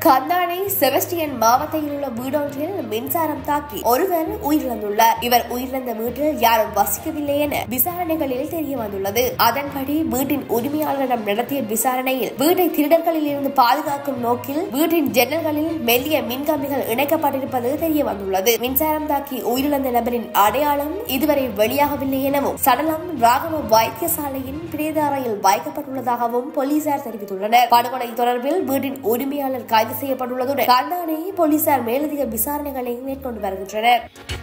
கந்தானை Sebastian மாவட்டத்தில் உள்ள வீடொன்றில் மின்சாரம் தாக்கி ஒருவர் உயிரிழந்துள்ளார் இவர் உயிரிழந்த வீட்டில் யாரும் வசிக்கவில்லை என விசாரணைகளில் தெரிய வந்துள்ளது அதன்படி வீட்டின் உரிமையாளரிடம் நடத்திய விசாரணையில் வீட்டை திருடர்களில் இருந்து பாதுகாக்கும் நோக்கில் வீட்டின் ஜன்னல்களில் மெல்லிய மின்கம்பிகள் இணைக்கப்பட்டிருப்பது தெரிய வந்துள்ளது மின்சாரம் தாக்கி உயிரிழந்த நபரின் அடையாளம் இதுவரை வெளியாகவில்லை எனவும் சடலம் ராகவ வைத்தியசாலையின் பிரேத அறையில் வைக்கப்பட்டுள்ளதாகவும் போலீசார் தெரிவித்துள்ளனர் படுகொலை தொடர்பில் வீட்டின் உரிமையாளர் கைது செய்யப்பட்டுள்ளதுடன் கந்தானை போலீசார் மேலதிக விசாரணைகளை மேற்கொண்டு வருகின்றனர்